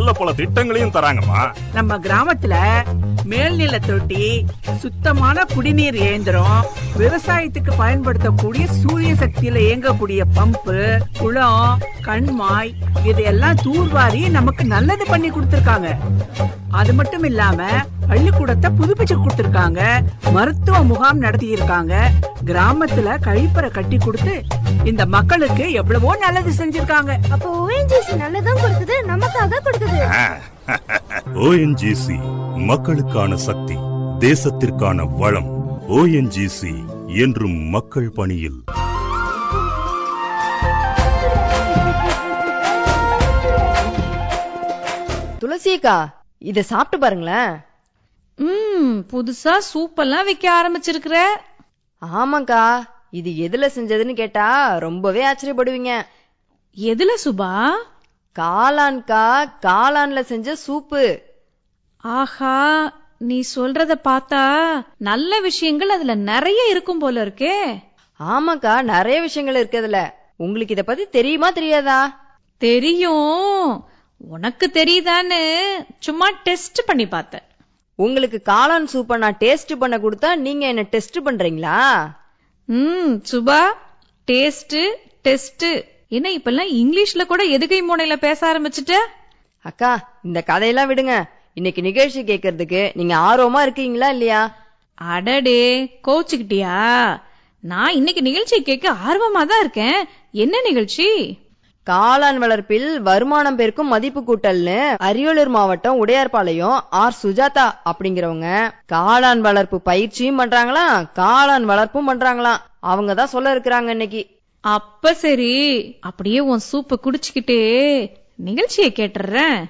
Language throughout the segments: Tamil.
நல்ல பல திட்டங்களையும் தராங்கம்மா நம்ம கிராமத்துல மேல்நில தொட்டி சுத்தமான குடிநீர் இயந்திரம் விவசாயத்துக்கு பயன்படுத்தக்கூடிய சூரிய சக்தியில இயங்கக்கூடிய பம்பு குளம் கண்மாய் இதையெல்லாம் தூர்வாரி நமக்கு நல்லது பண்ணி கொடுத்திருக்காங்க அது மட்டும் இல்லாம பள்ளிக்கூடத்தை புதுப்பிச்சு கொடுத்திருக்காங்க மருத்துவ முகாம் நடத்தி இருக்காங்க கிராமத்துல கழிப்பறை கட்டி கொடுத்து இந்த மக்களுக்கு எவ்வளவோ நல்லது செஞ்சிருக்காங்க அப்போ ஓஎன்ஜிசி நல்லதும் கொடுக்குது நமக்காக கொடுக்குது ஓஎன்ஜிசி மக்களுக்கான சக்தி தேசத்திற்கான வளம் ஓஎன்ஜிசி என்றும் மக்கள் பணியில் துளசிக்கா இத சாப்பிட்டு பாருங்களேன் ம் புதுசா சூப்பெல்லாம் வைக்க ஆரம்பிச்சிருக்கிற ஆமாக்கா இது எதுல செஞ்சதுன்னு கேட்டா ரொம்பவே ஆச்சரியப்படுவீங்க எதுல சுபா காளான்கா காளான்ல செஞ்ச சூப்பு ஆஹா நீ சொல்றத பார்த்தா நல்ல விஷயங்கள் அதுல நிறைய இருக்கும் போல இருக்கே ஆமாக்கா நிறைய விஷயங்கள் இருக்குதுல உங்களுக்கு இத பத்தி தெரியுமா தெரியாதா தெரியும் உனக்கு தெரியுதான்னு சும்மா டெஸ்ட் பண்ணி பார்த்தேன் உங்களுக்கு காளான் சூப்பை நான் டேஸ்ட் பண்ண கொடுத்தா நீங்க என்ன டெஸ்ட் பண்றீங்களா ம் சுபா டேஸ்ட் டெஸ்ட் என்ன இப்பெல்லாம் இங்கிலீஷ்ல கூட எதுகை மூனையில பேச ஆரம்பிச்சிட்ட அக்கா இந்த கதையெல்லாம் விடுங்க இன்னைக்கு நிகழ்ச்சி கேட்கறதுக்கு நீங்க ஆர்வமா இருக்கீங்களா இல்லையா அடடே கோச்சுக்கிட்டியா நான் இன்னைக்கு நிகழ்ச்சி கேட்க ஆர்வமா தான் இருக்கேன் என்ன நிகழ்ச்சி காளான் வளர்ப்பில் வருமானம் பெருக்கும் மதிப்பு கூட்டல்னு அரியலூர் மாவட்டம் உடையார்பாளையம் ஆர் சுஜாதா அப்படிங்கிறவங்க காளான் வளர்ப்பு பயிற்சியும் பண்றாங்களாம் காளான் வளர்ப்பும் பண்றாங்களாம் அவங்க தான் சொல்ல இருக்கிறாங்க இன்னைக்கு அப்ப சரி அப்படியே உன் சூப்பை குடிச்சுக்கிட்டே நிகழ்ச்சியை கேட்டுறேன்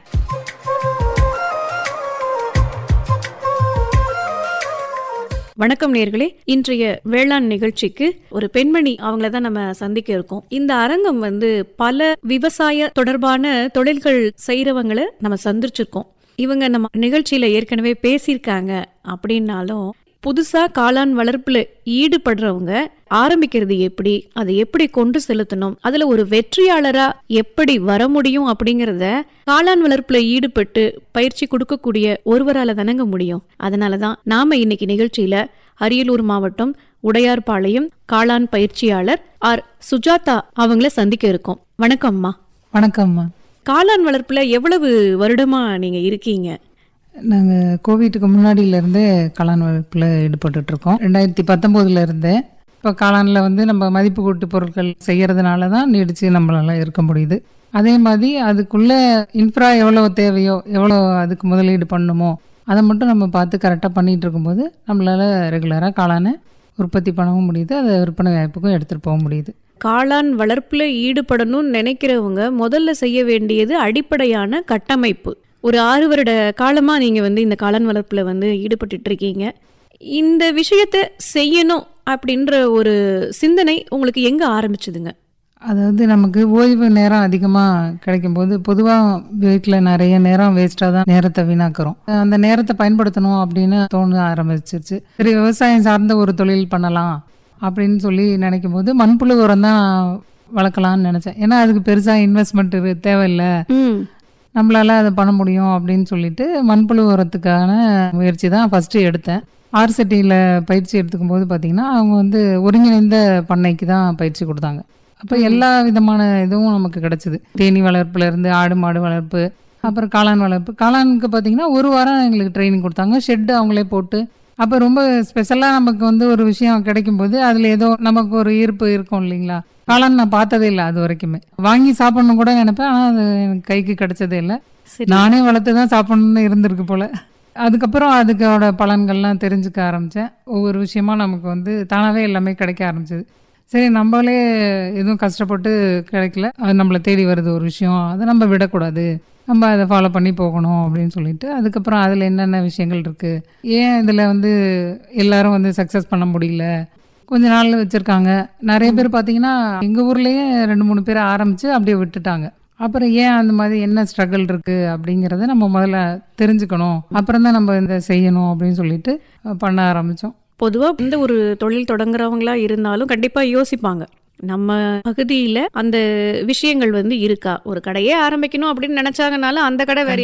வணக்கம் நேர்களே இன்றைய வேளாண் நிகழ்ச்சிக்கு ஒரு பெண்மணி அவங்கள தான் நம்ம சந்திக்க இருக்கோம் இந்த அரங்கம் வந்து பல விவசாய தொடர்பான தொழில்கள் செய்யறவங்கள நம்ம சந்திச்சிருக்கோம் இவங்க நம்ம நிகழ்ச்சியில ஏற்கனவே பேசியிருக்காங்க அப்படின்னாலும் புதுசா காளான் வளர்ப்புல ஈடுபடுறவங்க ஆரம்பிக்கிறது எப்படி அதை எப்படி கொண்டு செலுத்தணும் அதுல ஒரு வெற்றியாளரா எப்படி வர முடியும் அப்படிங்கறத காளான் வளர்ப்புல ஈடுபட்டு பயிற்சி கொடுக்கக்கூடிய ஒருவரால தானங்க முடியும் அதனாலதான் நாம இன்னைக்கு நிகழ்ச்சியில அரியலூர் மாவட்டம் உடையார்பாளையம் காளான் பயிற்சியாளர் ஆர் சுஜாதா அவங்கள சந்திக்க இருக்கோம் வணக்கம்மா வணக்கம்மா காளான் வளர்ப்புல எவ்வளவு வருடமா நீங்க இருக்கீங்க நாங்கள் கோவிட்டுக்கு முன்னாடியிலேருந்தே காளான் வளர்ப்பில் ஈடுபட்டுட்டு இருக்கோம் ரெண்டாயிரத்தி பத்தொம்போதுல இருந்தே இப்போ காளானில் வந்து நம்ம மதிப்பு கூட்டு பொருட்கள் செய்யறதுனால தான் நீடிச்சு நம்மளால இருக்க முடியுது அதே மாதிரி அதுக்குள்ள இன்ஃப்ரா எவ்வளோ தேவையோ எவ்வளோ அதுக்கு முதலீடு பண்ணணுமோ அதை மட்டும் நம்ம பார்த்து கரெக்டாக பண்ணிட்டு இருக்கும்போது நம்மளால ரெகுலராக காளானை உற்பத்தி பண்ணவும் முடியுது அதை விற்பனை வாய்ப்புக்கும் எடுத்துகிட்டு போக முடியுது காளான் வளர்ப்புல ஈடுபடணும்னு நினைக்கிறவங்க முதல்ல செய்ய வேண்டியது அடிப்படையான கட்டமைப்பு ஒரு ஆறு வருட காலமா நீங்க வந்து இந்த காளான் வளர்ப்புல வந்து ஈடுபட்டுட்டு இருக்கீங்க இந்த விஷயத்த செய்யணும் அப்படின்ற ஒரு சிந்தனை உங்களுக்கு எங்க ஆரம்பிச்சதுங்க அதாவது நமக்கு ஓய்வு நேரம் அதிகமாக கிடைக்கும்போது பொதுவாக வீட்டில் நிறைய நேரம் வேஸ்ட்டாக தான் நேரத்தை வீணாக்குறோம் அந்த நேரத்தை பயன்படுத்தணும் அப்படின்னு தோண ஆரம்பிச்சிருச்சு சரி விவசாயம் சார்ந்த ஒரு தொழில் பண்ணலாம் அப்படின்னு சொல்லி நினைக்கும் போது மண்புழு உரம் தான் வளர்க்கலாம்னு நினச்சேன் ஏன்னா அதுக்கு பெருசாக இன்வெஸ்ட்மெண்ட் தேவையில்லை ம் நம்மளால அதை பண்ண முடியும் அப்படின்னு சொல்லிட்டு மண்புழு உரத்துக்கான முயற்சி தான் ஃபஸ்ட்டு எடுத்தேன் ஆர்சிட்டியில் பயிற்சி எடுத்துக்கும் போது பார்த்தீங்கன்னா அவங்க வந்து ஒருங்கிணைந்த பண்ணைக்கு தான் பயிற்சி கொடுத்தாங்க அப்போ எல்லா விதமான இதுவும் நமக்கு கிடைச்சிது தேனி வளர்ப்புல இருந்து ஆடு மாடு வளர்ப்பு அப்புறம் காளான் வளர்ப்பு காளானுக்கு பார்த்தீங்கன்னா ஒரு வாரம் எங்களுக்கு ட்ரைனிங் கொடுத்தாங்க ஷெட்டு அவங்களே போட்டு அப்போ ரொம்ப ஸ்பெஷலாக நமக்கு வந்து ஒரு விஷயம் கிடைக்கும்போது அதில் ஏதோ நமக்கு ஒரு ஈர்ப்பு இருக்கும் இல்லைங்களா காளான் நான் பார்த்ததே இல்லை அது வரைக்குமே வாங்கி சாப்பிடணும் கூட நினைப்பேன் ஆனால் அது எனக்கு கைக்கு கிடைச்சதே இல்லை சரி நானே வளர்த்து தான் சாப்பிடணும்னு இருந்திருக்கு போல அதுக்கப்புறம் அதுக்கோட பலன்கள்லாம் தெரிஞ்சுக்க ஆரம்பித்தேன் ஒவ்வொரு விஷயமா நமக்கு வந்து தானாகவே எல்லாமே கிடைக்க ஆரம்பிச்சது சரி நம்மளே எதுவும் கஷ்டப்பட்டு கிடைக்கல அது நம்மளை தேடி வருது ஒரு விஷயம் அதை நம்ம விடக்கூடாது நம்ம அதை ஃபாலோ பண்ணி போகணும் அப்படின்னு சொல்லிட்டு அதுக்கப்புறம் அதில் என்னென்ன விஷயங்கள் இருக்குது ஏன் இதில் வந்து எல்லாரும் வந்து சக்ஸஸ் பண்ண முடியல கொஞ்ச நாள் வச்சுருக்காங்க நிறைய பேர் பார்த்தீங்கன்னா எங்கள் ஊர்லேயே ரெண்டு மூணு பேர் ஆரம்பித்து அப்படியே விட்டுட்டாங்க அப்புறம் ஏன் அந்த மாதிரி என்ன ஸ்ட்ரகிள் இருக்குது அப்படிங்கிறத நம்ம முதல்ல தெரிஞ்சுக்கணும் அப்புறம் தான் நம்ம இந்த செய்யணும் அப்படின்னு சொல்லிட்டு அஹ், பண்ண ஆரம்பித்தோம் பொதுவா எந்த ஒரு தொழில் தொடங்குறவங்களா இருந்தாலும் கண்டிப்பா யோசிப்பாங்க நம்ம பகுதியில அந்த விஷயங்கள் வந்து இருக்கா ஒரு கடையே ஆரம்பிக்கணும் அப்படின்னு நினைச்சாங்கனாலும் அந்த கடை வேற